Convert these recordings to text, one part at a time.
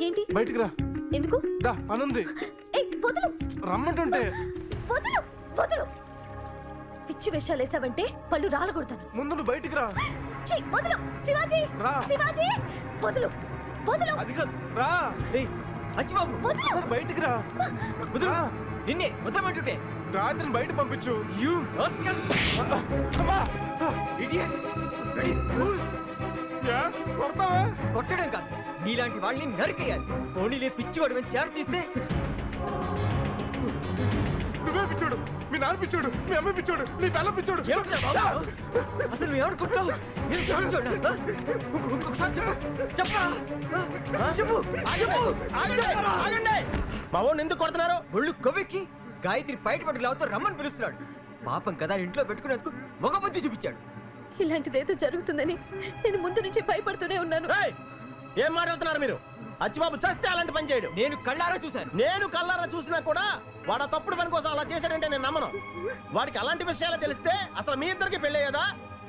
ఏంటి బయటికి రా ఎందుకు దా పనుంది ఏయ్ వదులు రమ్మంటుంటే వదులు వదులు పిచ్చి వేషాలు వేసావంటే పళ్ళు రాలగొడతాను ముందు నువ్వు బయటికి రా ఛీ, వదులు శివాజీ రా. శివాజీ వదులు వదులు అది కాదు రా ఏయ్ అచ్చిబాబు వదులు ఒకసారి బయటికి రా వదులు రా. నిన్నే వదలమంటుంటే రాత్రిని బయట పంపించు యూ రాస్కల్ అమ్మా! ఇడియట్ యా, కొడతావా కొట్టడం కాదు నీలాంటి వాళ్ళని నరికేయాలి పోనీలే పిచ్చి వాడు చేర తీస్తే నువ్వే పిచ్చోడు మీ నాన్న పిచ్చోడు మీ అమ్మ పిచ్చోడు నీ పిల్ల పిచ్చోడు ఏమిట్రా బాబు? అసలు నువ్వు ఎవడు కుట్టావు నేను కూర్చోడా? ఇంకో- ఇంకొకసారి చెప్పు చెప్పరా చెప్పు చెప్పు చెప్పరా? బాబు ఎందుకు కొడుతున్నారు ఒళ్ళు కొవ్వెక్కి గాయత్రి బయట పట్టుకు లావుతో రమ్మని పిలుస్తున్నాడు పాపం కదా ఇంట్లో పెట్టుకునేందుకు ఒక బుద్ధి చూపించాడు ఇలాంటిదేదో జరుగుతుందని నేను ముందు నుంచి భయపడుతూనే ఉన్నాను ఏం మాట్లాడుతున్నారు మీరు అచ్చిబాబు చస్తే అలాంటి పని చేయడు నేను కళ్ళారా చూశాను నేను కల్లారా చూసినా కూడా వాడు ఆ తప్పుడు పని కోసం అలా చేశాడంటే నేను నమ్మను వాడికి అలాంటి విషయాలు తెలిస్తే అసలు మీ ఇద్దరికి పెళ్ళయ్యేదా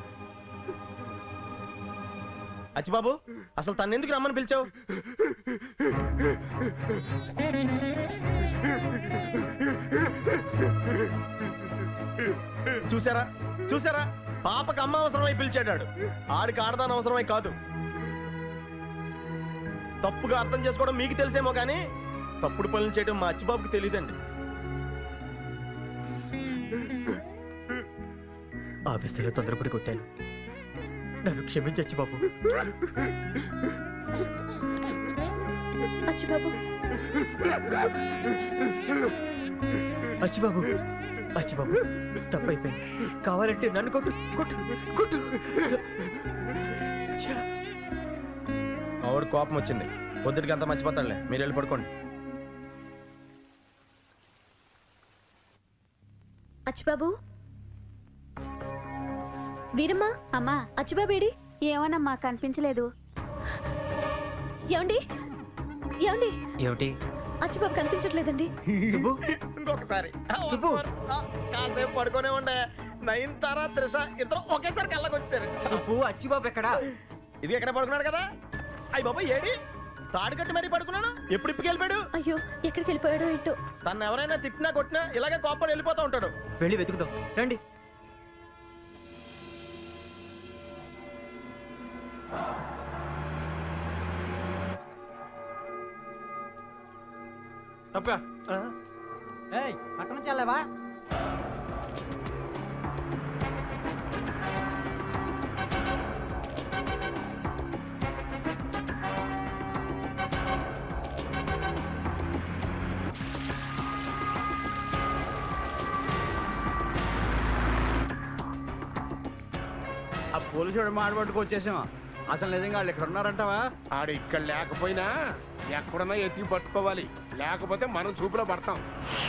అచ్చిబాబు అసలు తను ఎందుకు రమ్మని పిలిచావు చూసారా చూసారా పాపకు అమ్మ అవసరమై పిలిచాడాడు ఆడికి ఆడదాని అవసరమై కాదు తప్పుగా అర్థం చేసుకోవడం మీకు తెలిసేమో కానీ తప్పుడు పనులు చేయడం మా అచ్చిబాబుకి తెలియదండి ఆ విషయంలో తొందరపడి కొట్టాను నన్ను క్షమించచ్చు బాబు అచ్చిబాబు అచ్చిబాబు అచ్చిబాబు తప్పైపోయింది కావాలంటే నన్ను కొట్టు కొట్టు కొట్టు ఛా, ఆవిడ కోపం వచ్చింది పొద్దుటికి అంతా మర్చిపోతాడులే మీరు వెళ్ళి పడుకోండి అచ్చిబాబు వీరమ్మా అమ్మా అచ్చిబాబేడి ఏమోనమ్మా కనిపించలేదు ఏమండి ఏమండి ఏమిటి అచ్చిబాబు కనిపించట్లేదండి సుబ్బు ఇంకొకసారి సుబ్బు. ఆ, కాసేపు పడుకోనే ఉండే నైన్ తారా త్రిష ఇద్దరు ఒకేసారి కళ్ళకి వచ్చారు సుబ్బు అచ్చిబాబు ఎక్కడా ఇది ఎక్కడ పడుకున్నాడు కదా అయ్యి బాబా ఏడి తాడు కట్టి మరీ పడుకున్నాను ఎప్పుడు ఇప్పుకి వెళ్ళిపోయాడు అయ్యో ఎక్కడికి వెళ్ళిపోయాడో ఏంటో తను ఎవరైనా తిట్టినా కొట్టినా ఇలాగే కోపడి వెళ్ళిపోతూ ఉంటాడు వెళ్ళి వెతుకుదాం రండి అబ్బా ఏయ్ పక్క నుంచి వెళ్ళావా ఆ పోలీసుడు మాడబట్టుకు వచ్చేసాం అసలు నిజంగా వాళ్ళు ఇక్కడ ఉన్నారంటావా ఆడు ఇక్కడ లేకపోయినా ఎక్కడున్నా ఎతికి పట్టుకోవాలి లేకపోతే మనం చూపులో పడతాం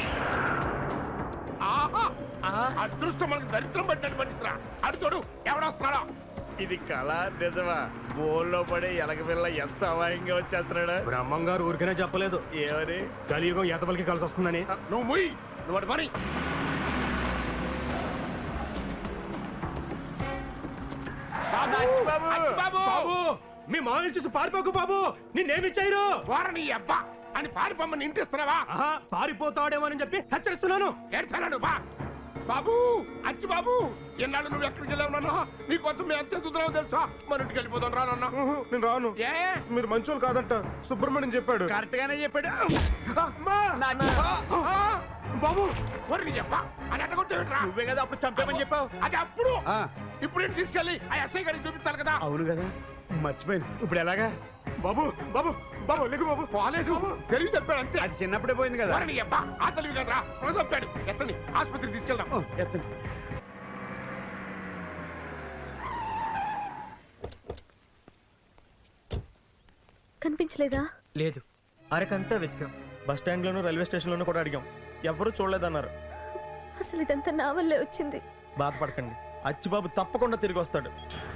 ఆహా అదృష్టం మనకు దరిద్రం పట్టినట్టు పట్టిందిరా అడు చూడు ఎవడొస్తున్నాడా ఇది కళ నిజమా బోల్లో పడే ఎలక పిల్ల ఎంత అమాయంగా వచ్చేస్తున్నాడు బ్రహ్మం గారు ఊరికనే చెప్పలేదు ఏమని కలియుగం ఎతబలికి కలిసి వస్తుందని నువ్వు ముయ్ నువ్వు అటు పని బాబు! బాబు బాబు మీ మామూలు చూసి పారిపోకు బాబు నిన్నేమిచ్చారు వారని అబ్బా అని పారిపోమ్మని ఇంటిస్తున్నావా ఆహా పారిపోతాడేమోనని చెప్పి హెచ్చరిస్తున్నాను ఏడ్చాను బా బాబు అచ్చి బాబు ఎన్నాళ్ళు నువ్వు ఎక్కడికి వెళ్ళావు నాన్న నీకోసం మేము ఎంత ఎదుగుతున్నావు తెలుసా మన ఇంటికి వెళ్ళిపోతాం రా నాన్న నేను రాను ఏ మీరు మంచోళ్ళు కాదంట సుబ్రహ్మణ్యం చెప్పాడు కరెక్ట్ గానే చెప్పాడు ఆ, బాబు వరిని చెప్పా అని అట్టగొట్టేవిట్రా నువ్వే కదా అప్పుడు చంపేమని చెప్పావు అది అప్పుడు ఆ. ఇప్పుడు ఏంటి తీసుకెళ్ళి ఆ ఎస్ఐ గారికి చూపించాలి కదా అవును కదా మర్చిపోయాను ఇప్పుడు ఎలాగా బాబు బాబు బాబు లేకు బాబు పోలేదు తెలివి చెప్పాడు అంతే అది చిన్నప్పుడే పోయింది కదా వరిని చెప్పా ఆ తెలివి కదరా చెప్పాడు ఎత్తని ఆసుపత్రికి తీసుకెళ్దాం ఓ, ఎత్తండి కనిపించలేదా లేదు అరకంతా వెతికాం బస్ స్టాండ్ లోను రైల్వే స్టేషన్ లోను కూడా అడిగాం ఎవరు చూడలేదన్నారు అసలు ఇదంతా నా వల్లే వచ్చింది బాధపడకండి అచ్చిబాబు తప్పకుండా తిరిగి వస్తాడు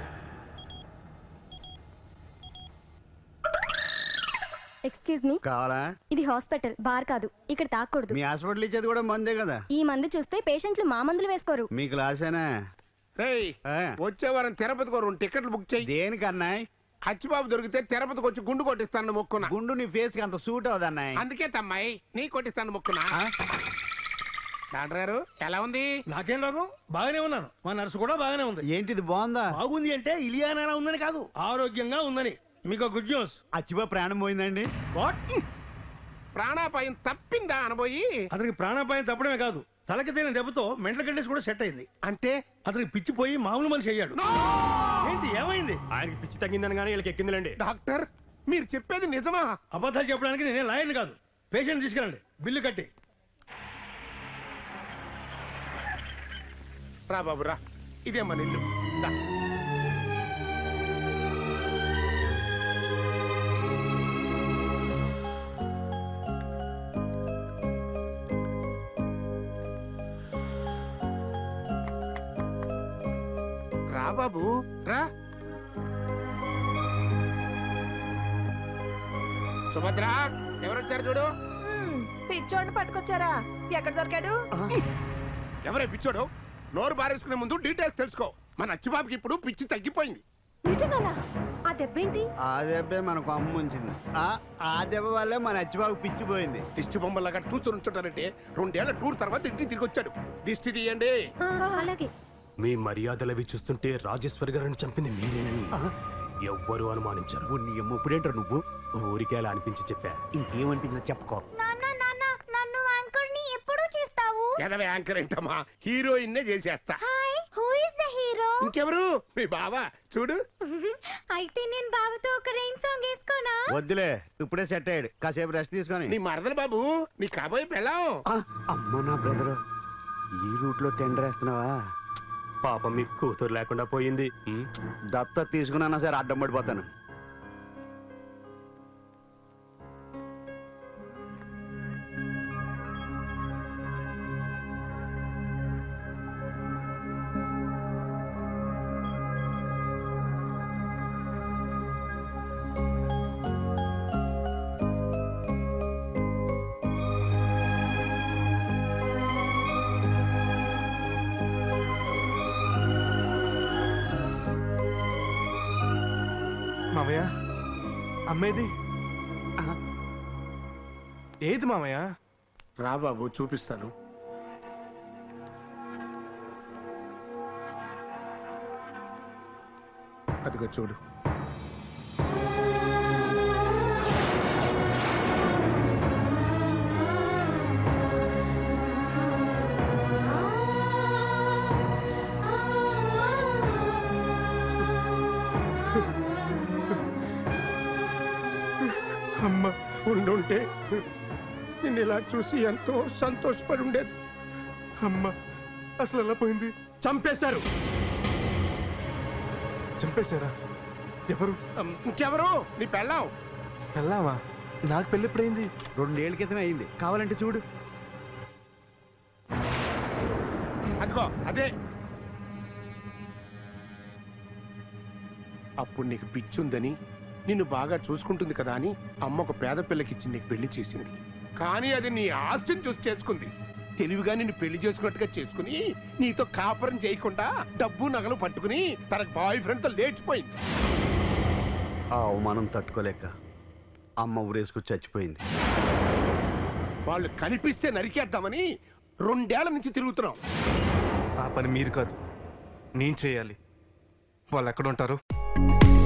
ఎక్స్క్యూజ్ మీ కావాలా ఇది హాస్పిటల్ బార్ కాదు ఇక్కడ తాకూడదు మీ హాస్పిటల్ ఇచ్చేది కూడా మందే కదా ఈ మందు చూస్తే పేషెంట్లు మా మందులు వేసుకోరు మీ క్లాసేనా రేయ్ ఆ. వచ్చే వారం తిరుపతికి ఓ రెండు టికెట్లు బుక్ చెయ్యి దేనికన్నా అచ్చిబాబు దొరికితే తిరుపతికి వచ్చి గుండు కొట్టిస్తాను మొక్కున్నా గుండు నీ ఫేస్ కి అంత సూట్ అవుదన్నాయ్ అందుకే తమ్మాయి నీ కొట్టిస్తాను మొక్కున్నా డాక్టర్ గారు ఎలా ఉంది నాకేం రోగం బాగానే ఉన్నాను మా నర్సు కూడా బాగానే ఉంది ఏంటిది బాగుందా బాగుంది అంటే ఇలియానా ఉందని కాదు ఆరోగ్యంగా ఉందని మీకు గుడ్ న్యూస్ అచ్చిబా ప్రాణం పోయిందండి వాట్ ప్రాణాపాయం తప్పిందా అనబోయి అతనికి ప్రాణాపాయం తప్పడమే కాదు తలకి తగిన దెబ్బతో మెంటల్ కండిషన్ కూడా సెట్ అయింది అంటే అతనికి పిచ్చిపోయి మామూలు మనిషి అయ్యాడు ఏంటి ఏమైంది ఆయనకి పిచ్చి తగ్గిందని కానీ వీళ్ళకి ఎక్కిందిలేండి డాక్టర్ మీరు చెప్పేది నిజమా అబద్ధాలు చెప్పడానికి నేనే లాయర్ని కాదు పేషెంట్ తీసుకెళ్ళండి బిల్లు కట్టి రా బాబు రా ఇదే మన ఇల్లు దా. రా బాబు రా సుభద్ర ఎవరొచ్చారు చూడు పిచ్చోడిని పట్టుకొచ్చారా ఎక్కడ దొరికాడు ఎవరే పిచ్చోడు నోరు బారేసుకునే ముందు డీటెయిల్స్ తెలుసుకో మన అచ్చిబాబుకి ఇప్పుడు పిచ్చి తగ్గిపోయింది నిజంగానా ఆ దెబ్బేంటి ఆ దెబ్బే మనకు అమ్మ ఉంచింది ఆ ఆ దెబ్బ వల్లే మన అచ్చిబాబు పిచ్చిపోయింది దిష్టి బొమ్మలాగా చూస్తూ ఉంచుంటారంటే రెండేళ్ల టూర్ తర్వాత ఇంటికి తిరిగి వచ్చాడు దిష్టి తీయండి అలాగే మీ మర్యాదలవి చూస్తుంటే రాజేశ్వరి గారిని చంపింది మీరేనని ఎవ్వరూ అనుమానించరు ఓ నీ అమ్మ ఇప్పుడేంటారు నువ్వు ఊరికే అలా అనిపించి చెప్పా ఇంకేమనిపించిందో చెప్పుకో నాన్న నాన్న నన్ను యాంకర్ని ఎప్పుడు చేస్తావు ఎదవ యాంకర్ ఏంటమ్మా హీరోయిన్ చేసేస్తా hi who is the hero ఇంకెవరు మీ బావా చూడు అయితే నేను బాబుతో ఒక రెయిన్ సాంగ్ వేసుకోనా వద్దులే ఇప్పుడే సెట్ అయ్యాడు కాసేపు రెస్ట్ తీసుకొని నీ మరదలు బాబు నీ కాబోయే పెళ్ళాం ఆ, అమ్మో నా బ్రదరు ఈ రూట్ లో టెండర్ వేస్తున్నావా పాపం మీ కూతురు లేకుండా పోయింది ఉమ్. దత్త తీసుకున్నా సరే అడ్డం పడిపోతాను మామయ్య అమ్మేది ఏది మామయ్య రా బాబు చూపిస్తాను అదిగో చూడు అమ్మ ఉండుంటే నిన్ను ఇలా చూసి ఎంతో సంతోషపడి ఉండేది అమ్మ అసలు ఎలా పోయింది చంపేశారు చంపేశారా ఎవరు అమ్, ఇంకెవరు నీ పెళ్ళాం వెళ్ళావా నాకు పెళ్ళి ఎప్పుడైంది రెండేళ్ల క్రితమే అయింది కావాలంటే చూడు అదిగో అదే అప్పుడు నీకు పిచ్చుందని నిన్ను బాగా చూసుకుంటుంది కదా అని అమ్మ ఒక పేద పిల్లకిచ్చి నీకు పెళ్లి చేసింది కానీ అది నీ ఆస్తిని చూసి చేసుకుంది తెలివిగా నిన్ను పెళ్లి చేసుకున్నట్టుగా చేసుకుని నీతో కాపురం చేయకుండా డబ్బు నగలు పట్టుకుని తన బాయ్ ఫ్రెండ్ తో లేచిపోయింది ఆ అవమానం తట్టుకోలేక అమ్మ ఊరేసుకొచ్చి చచ్చిపోయింది వాళ్ళు కనిపిస్తే నరికేద్దామని రెండేళ్ల నుంచి తిరుగుతున్నాం ఆ పని మీరు కాదు నేను చేయాలి వాళ్ళు ఎక్కడ ఉంటారు